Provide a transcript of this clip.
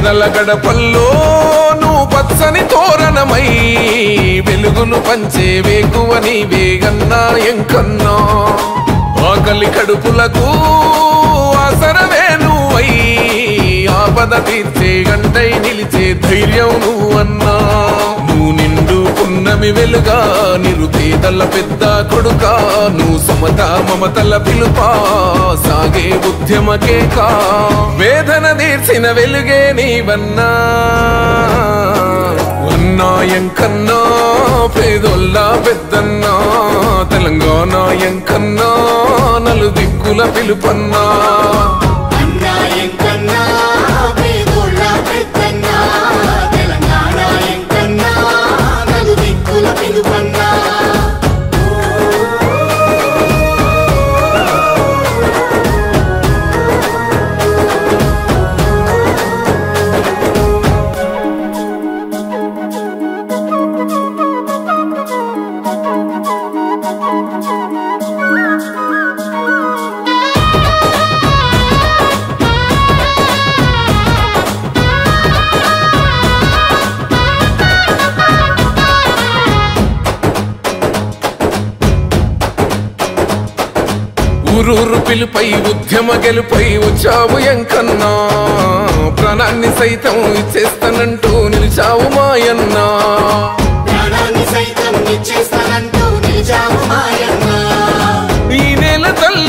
పేదల గడపల్లో నువ్వు పచ్చని తోరణమై వెలుగును పంచే వేకువ నీవేగన్నా ఎంకన్నా ఆకలి కడుపులకు ఆసరవే నువ్వై ఆపద తీర్చే గంటై నిలిచే ధైర్యం నువ్వన్నా నువ్వు నిండు పున్నమి వెలుగా నిరుపేదల పెద్ద కొడుక నువ్వు సమత మమతల పిలుపా సాగే ఉద్యమకే కా వేదన తీర్చిన వెలుగే నీవన్నా ఉన్నాయంకన్నా పేదోళ్ళ పెద్దన్నా తెలంగాణ ఎంకన్నా నలు దిక్కుల పిలుపన్నా అన్నా ఎంకన్నా పేదోళ్ళ పెద్దన్నా తెలంగాణ ఎంకన్నా నలు దిక్కుల పిలుపన్నా ఊరూరు పిలుపై ఉద్యమ గెలుపై వచ్చావు ఎంకన్నా ప్రాణాన్ని సైతం ఇచ్చేస్తానంటూ నిలిచావు మాయన్నా ప్రాణాన్ని సైతం ఇచ్చేస్తానంటూ నిలిచావు మాయన్నా ఈ నేల తల్లి